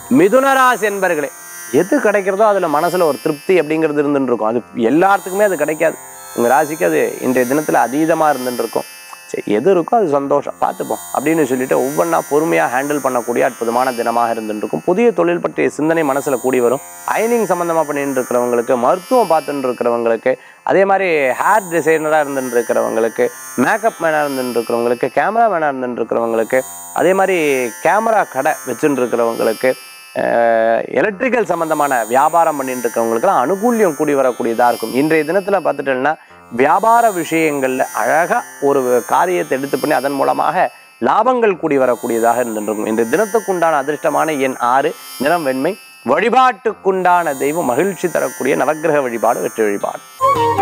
மிதுனராசி என்பர்களே எது கிடைக்கிறதோ அதில் மனசில் ஒரு திருப்தி அப்படிங்கிறது இருந்துட்டு இருக்கும் அது எல்லாத்துக்குமே அது கிடைக்காது உங்கள் ராசிக்கு அது இன்றைய தினத்தில் அதீதமாக இருந்துட்டு இருக்கும் சரி எது இருக்கோ அது சந்தோஷம் பார்த்துப்போம் அப்படின்னு சொல்லிட்டு ஒவ்வொன்றா பொறுமையாக ஹேண்டில் பண்ணக்கூடிய அற்புதமான தினமாக இருந்துட்டு இருக்கும் புதிய தொழில் பற்றிய சிந்தனை மனசில் கூடி வரும் அயனிங் சம்மந்தமாக பண்ணிட்டு இருக்கிறவங்களுக்கு மருத்துவம் பார்த்துட்டு இருக்கிறவங்களுக்கு அதே மாதிரி ஹேர் டிசைனராக இருந்துட்டு இருக்கிறவங்களுக்கு மேக்கப் மேனாக இருந்துட்டு இருக்கிறவங்களுக்கு கேமரா மேனாக இருந்துட்டு இருக்கிறவங்களுக்கு அதே மாதிரி கேமரா கடை வச்சுட்டு இருக்கிறவங்களுக்கு எலக்ட்ரிக்கல் சம்பந்தமான வியாபாரம் பண்ணிட்டு இருக்கிறவங்களுக்குலாம் அனுகூல்யம் கூடி வரக்கூடியதாக இருக்கும் இன்றைய தினத்தில் பார்த்துட்டோம்னா வியாபார விஷயங்களில் அழகாக ஒரு காரியத்தை எடுத்து பண்ணி அதன் மூலமாக லாபங்கள் கூடி வரக்கூடியதாக இருந்துருக்கும் இந்த தினத்துக்குண்டான அதிர்ஷ்டமான எண் ஆறு நிறம் வெண்மை வழிபாட்டுக்குண்டான தெய்வம் மகிழ்ச்சி தரக்கூடிய நவக்கிரக வழிபாடு வெற்றி வழிபாடு